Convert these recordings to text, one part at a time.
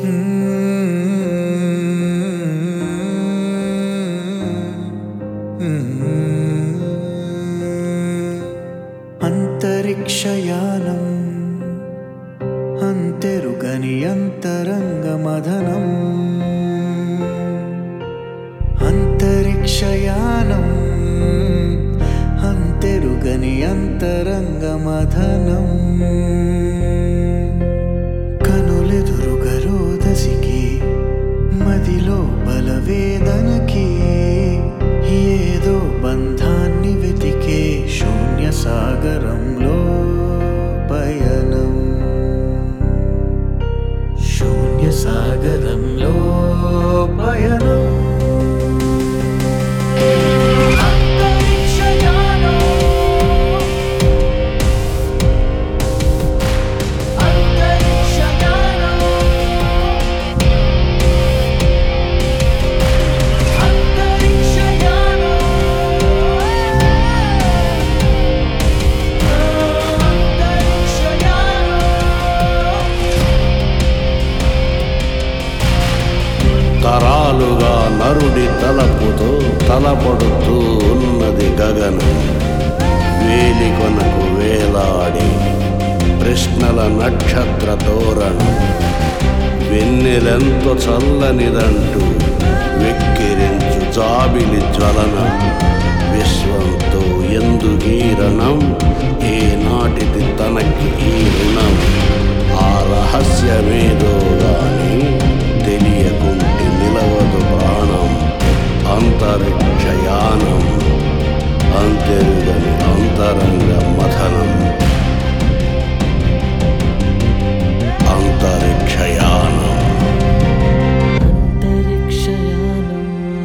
అంతరిక్షయానం అంతెరుగని అంతరంగమధనం అంతరిక్షయానం అంతెరుగని అంతరంగమధనం కనులెదురుగా రోదసికి మదిలో బలవేదనకి ఏదో బంధాన్ని వెతికే శూన్య సాగరంలో పయనం శూన్య సాగరంలో పయనం తరాలుగా నరుడి తలపుతో తలపడుతూ ఉన్నది గగనం వేలి కొనకు వేలాడి ప్రశ్నల నక్షత్ర తోరణం వెన్నెలెంతో చల్లనిదంటూ వెక్కిరించు జాబిలి జ్వలనం విశ్వంతో ఎందుగీరణం ఏ నాటిది తనకి ఈ రుణం ఆ రహస్యమేదో గాని తెలియకుంటే నిలవదు ప్రాణం అంతరిక్షయానం అంతెరుగని అంతరంగ మథనం అంతరిక్షయానం అంతరిక్షయానం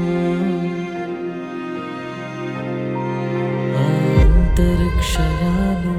అంతరిక్షయానం